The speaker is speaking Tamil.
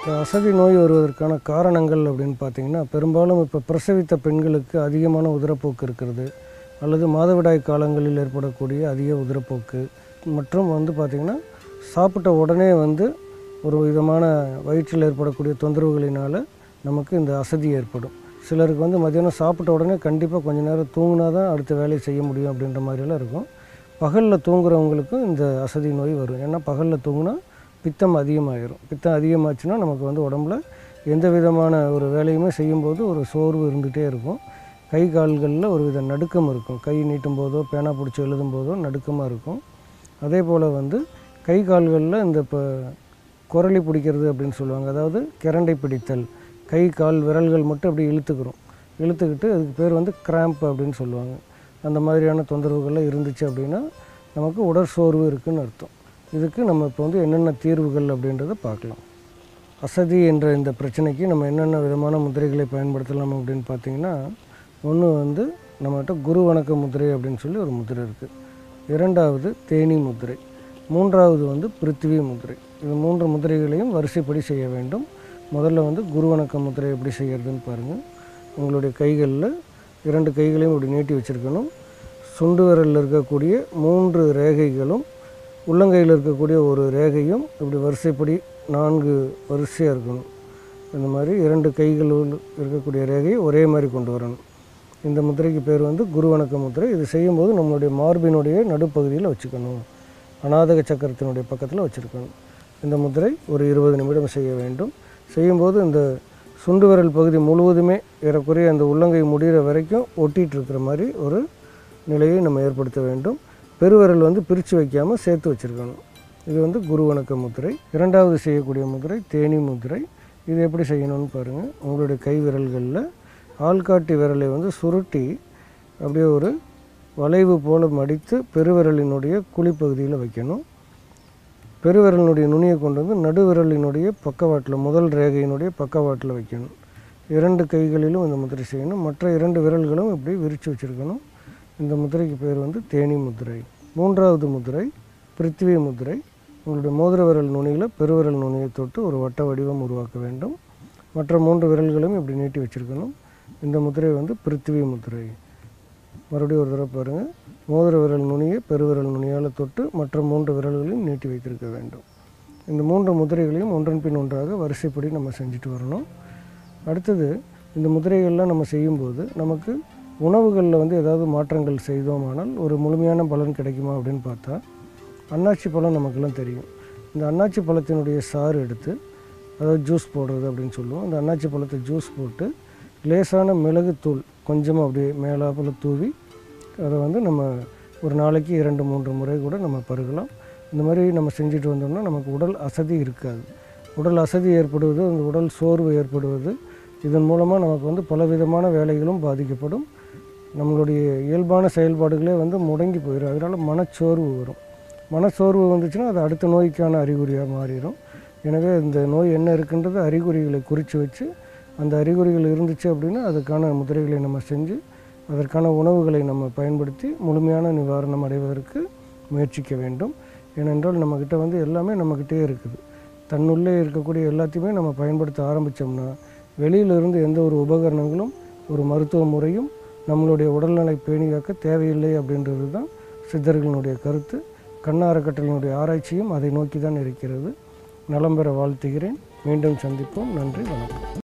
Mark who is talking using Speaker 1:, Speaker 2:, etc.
Speaker 1: இந்த அசதி நோய் வருவதற்கான காரணங்கள் அப்படின்னு பார்த்தீங்கன்னா பெரும்பாலும் இப்போ பிரசவித்த பெண்களுக்கு அதிகமான உதிரப்போக்கு இருக்கிறது அல்லது மாதவிடாய் காலங்களில் ஏற்படக்கூடிய அதிக உதிரப்போக்கு மற்றும் வந்து பார்த்திங்கன்னா சாப்பிட்ட உடனே வந்து ஒரு விதமான வயிற்றில் ஏற்படக்கூடிய தொந்தரவுகளினால் நமக்கு இந்த அசதி ஏற்படும் சிலருக்கு வந்து மத்தியானம் சாப்பிட்ட உடனே கண்டிப்பாக கொஞ்ச நேரம் தூங்கினா தான் அடுத்த வேலையை செய்ய முடியும் அப்படின்ற மாதிரியெல்லாம் இருக்கும் பகலில் தூங்குறவங்களுக்கும் இந்த அசதி நோய் வரும் ஏன்னா பகலில் தூங்கினா பித்தம் அதிகமாகிடும் பித்தம் அதிகமாச்சுன்னா நமக்கு வந்து உடம்புல எந்த விதமான ஒரு வேலையுமே செய்யும்போது ஒரு சோர்வு இருந்துகிட்டே இருக்கும் கை கால்களில் ஒரு வித நடுக்கம் இருக்கும் கை நீட்டும் போதோ பேனா பிடிச்சி எழுதும் போதோ நடுக்கமாக இருக்கும் அதே போல் வந்து கை கால்களில் இந்த இப்போ குரலி பிடிக்கிறது அப்படின்னு சொல்லுவாங்க அதாவது கிரண்டை பிடித்தல் கை கால் விரல்கள் மட்டும் அப்படி இழுத்துக்கிறோம் இழுத்துக்கிட்டு அதுக்கு பேர் வந்து கிராம்ப் அப்படின்னு சொல்லுவாங்க அந்த மாதிரியான தொந்தரவுகள்லாம் இருந்துச்சு அப்படின்னா நமக்கு உடற்சோர்வு இருக்குன்னு அர்த்தம் இதுக்கு நம்ம இப்போ வந்து என்னென்ன தீர்வுகள் அப்படின்றத பார்க்கலாம் அசதி என்ற இந்த பிரச்சனைக்கு நம்ம என்னென்ன விதமான முத்திரைகளை பயன்படுத்தலாம் அப்படின்னு பார்த்தீங்கன்னா ஒன்று வந்து நம்மகிட்ட குரு வணக்க முத்திரை அப்படின்னு சொல்லி ஒரு முத்திரை இருக்குது இரண்டாவது தேனி முத்திரை மூன்றாவது வந்து பிருத்திவி முத்திரை இந்த மூன்று முத்திரைகளையும் வரிசைப்படி செய்ய வேண்டும் முதல்ல வந்து குரு வணக்க முத்திரை எப்படி செய்கிறதுன்னு பாருங்கள் உங்களுடைய கைகளில் இரண்டு கைகளையும் இப்படி நீட்டி வச்சுருக்கணும் சுண்டு விரலில் இருக்கக்கூடிய மூன்று ரேகைகளும் உள்ளங்கையில் இருக்கக்கூடிய ஒரு ரேகையும் இப்படி வரிசைப்படி நான்கு வரிசையாக இருக்கணும் இந்த மாதிரி இரண்டு கைகளில் இருக்கக்கூடிய ரேகையை ஒரே மாதிரி கொண்டு வரணும் இந்த முத்திரைக்கு பேர் வந்து குரு வணக்க முத்திரை இது செய்யும்போது நம்மளுடைய மார்பினுடைய நடுப்பகுதியில் வச்சுக்கணும் அநாதக சக்கரத்தினுடைய பக்கத்தில் வச்சுருக்கணும் இந்த முத்திரை ஒரு இருபது நிமிடம் செய்ய வேண்டும் செய்யும்போது இந்த சுண்டு விரல் பகுதி முழுவதுமே ஏறக்குறைய அந்த உள்ளங்கை முடிகிற வரைக்கும் ஒட்டிகிட்டு இருக்கிற மாதிரி ஒரு நிலையை நம்ம ஏற்படுத்த வேண்டும் பெருவிரல் வந்து பிரித்து வைக்காமல் சேர்த்து வச்சுருக்கணும் இது வந்து குரு வணக்க முத்திரை இரண்டாவது செய்யக்கூடிய முத்திரை தேனி முத்திரை இது எப்படி செய்யணும்னு பாருங்கள் உங்களுடைய கை விரல்களில் ஆள்காட்டி விரலை வந்து சுருட்டி அப்படியே ஒரு வளைவு போல் மடித்து பெருவிரலினுடைய குழிப்பகுதியில் வைக்கணும் பெருவிரலினுடைய நுனியை கொண்டு வந்து நடுவிரலினுடைய பக்கவாட்டில் முதல் ரேகையினுடைய பக்கவாட்டில் வைக்கணும் இரண்டு கைகளிலும் இந்த முத்திரை செய்யணும் மற்ற இரண்டு விரல்களும் இப்படி விரித்து வச்சுருக்கணும் இந்த முத்திரைக்கு பேர் வந்து தேனி முத்திரை மூன்றாவது முத்திரை பிருத்திவி முத்திரை உங்களுடைய மோதிர விரல் நுனியில் பெருவிரல் நுனியை தொட்டு ஒரு வட்ட வடிவம் உருவாக்க வேண்டும் மற்ற மூன்று விரல்களும் இப்படி நீட்டி வச்சுருக்கணும் இந்த முத்திரை வந்து பிருத்திவி முத்திரை மறுபடியும் ஒரு தடவை பாருங்கள் மோதிர விரல் நுனியை பெருவிரல் நுனியால் தொட்டு மற்ற மூன்று விரல்களையும் நீட்டி வைத்திருக்க வேண்டும் இந்த மூன்று முதிரைகளையும் ஒன்றன் பின் ஒன்றாக வரிசைப்படி நம்ம செஞ்சுட்டு வரணும் அடுத்தது இந்த முதிரைகள்லாம் நம்ம செய்யும்போது நமக்கு உணவுகளில் வந்து ஏதாவது மாற்றங்கள் செய்தோமானால் ஒரு முழுமையான பலன் கிடைக்குமா அப்படின்னு பார்த்தா அன்னாச்சி பழம் நமக்கெல்லாம் தெரியும் இந்த அன்னாச்சி பழத்தினுடைய சாறு எடுத்து அதாவது ஜூஸ் போடுறது அப்படின்னு சொல்லுவோம் அந்த அன்னாச்சி பழத்தை ஜூஸ் போட்டு லேசான மிளகுத்தூள் கொஞ்சமாக அப்படியே மேலாப்பில் தூவி அதை வந்து நம்ம ஒரு நாளைக்கு இரண்டு மூன்று முறை கூட நம்ம பருகலாம் இந்த மாதிரி நம்ம செஞ்சுட்டு வந்தோம்னா நமக்கு உடல் அசதி இருக்காது உடல் அசதி ஏற்படுவது அந்த உடல் சோர்வு ஏற்படுவது இதன் மூலமாக நமக்கு வந்து பலவிதமான வேலைகளும் பாதிக்கப்படும் நம்மளுடைய இயல்பான செயல்பாடுகளே வந்து முடங்கி போயிடும் அதனால் மனச்சோர்வு வரும் மனச்சோர்வு வந்துச்சுன்னா அது அடுத்த நோய்க்கான அறிகுறியாக மாறிடும் எனவே இந்த நோய் என்ன இருக்குன்றது அறிகுறிகளை குறித்து வச்சு அந்த அறிகுறிகள் இருந்துச்சு அப்படின்னா அதுக்கான முதிரைகளை நம்ம செஞ்சு அதற்கான உணவுகளை நம்ம பயன்படுத்தி முழுமையான நிவாரணம் அடைவதற்கு முயற்சிக்க வேண்டும் ஏனென்றால் நம்மக்கிட்ட வந்து எல்லாமே நம்மக்கிட்டே இருக்குது தன்னுள்ளே இருக்கக்கூடிய எல்லாத்தையுமே நம்ம பயன்படுத்த ஆரம்பித்தோம்னா வெளியிலிருந்து எந்த ஒரு உபகரணங்களும் ஒரு மருத்துவ முறையும் நம்மளுடைய உடல்நலை பேணிகாக்க தேவையில்லை அப்படின்றது தான் சித்தர்களினுடைய கருத்து கண்ணா அறக்கட்டளையினுடைய ஆராய்ச்சியும் அதை நோக்கி தான் இருக்கிறது நலம் பெற வாழ்த்துகிறேன் மீண்டும் சந்திப்போம் நன்றி வணக்கம்